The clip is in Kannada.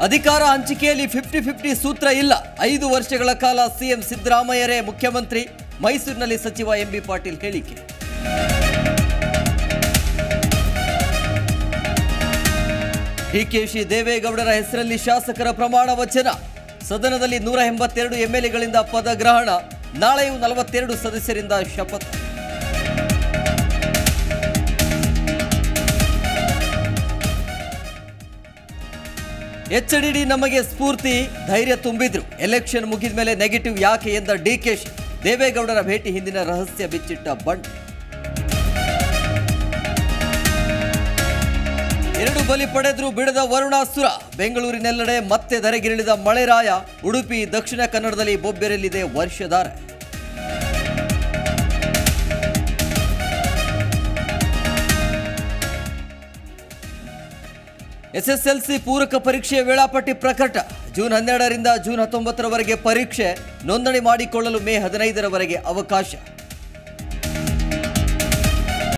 ಅಧಿಕಾರ ಹಂಚಿಕೆಯಲ್ಲಿ ಫಿಫ್ಟಿ ಫಿಫ್ಟಿ ಸೂತ್ರ ಇಲ್ಲ ಐದು ವರ್ಷಗಳ ಕಾಲ ಸಿಎಂ ಸಿದ್ದರಾಮಯ್ಯರೇ ಮುಖ್ಯಮಂತ್ರಿ ಮೈಸೂರಿನಲ್ಲಿ ಸಚಿವ ಎಂಬಿ ಪಾಟೀಲ್ ಹೇಳಿಕೆ ಡಿಕೆಶಿ ದೇವೇಗೌಡರ ಹೆಸರಲ್ಲಿ ಶಾಸಕರ ಪ್ರಮಾಣ ವಚನ ಸದನದಲ್ಲಿ ನೂರ ಎಂಬತ್ತೆರಡು ಎಂಎಲ್ಎಗಳಿಂದ ಪದಗ್ರಹಣ ನಾಳೆಯೂ ನಲವತ್ತೆರಡು ಸದಸ್ಯರಿಂದ ಶಪಥ ಎಚ್ಡಿಡಿ ನಮಗೆ ಸ್ಫೂರ್ತಿ ಧೈರ್ಯ ತುಂಬಿದ್ರು ಎಲೆಕ್ಷನ್ ಮುಗಿದ ಮೇಲೆ ನೆಗೆಟಿವ್ ಯಾಕೆ ಎಂದ ಡಿಕೆಶಿ ದೇವೇಗೌಡರ ಭೇಟಿ ಹಿಂದಿನ ರಹಸ್ಯ ಬಿಚ್ಚಿಟ್ಟ ಬಂಡ್ ಎರಡು ಬಲಿ ಪಡೆದ್ರು ಬಿಡದ ವರುಣಾಸುರ ಬೆಂಗಳೂರಿನೆಲ್ಲೆಡೆ ಮತ್ತೆ ಧರೆಗಿಳಿದ ಮಳೆರಾಯ ಉಡುಪಿ ದಕ್ಷಿಣ ಕನ್ನಡದಲ್ಲಿ ಬೊಬ್ಬೆರಲಿದೆ ವರ್ಷಧಾರೆ ಎಸ್ಎಸ್ಎಲ್ಸಿ ಪೂರಕ ಪರೀಕ್ಷೆಯ ವೇಳಾಪಟ್ಟಿ ಪ್ರಕಟ ಜೂನ್ ಹನ್ನೆರಡರಿಂದ ಜೂನ್ ಹತ್ತೊಂಬತ್ತರವರೆಗೆ ಪರೀಕ್ಷೆ ನೋಂದಣಿ ಮಾಡಿಕೊಳ್ಳಲು ಮೇ ಹದಿನೈದರವರೆಗೆ ಅವಕಾಶ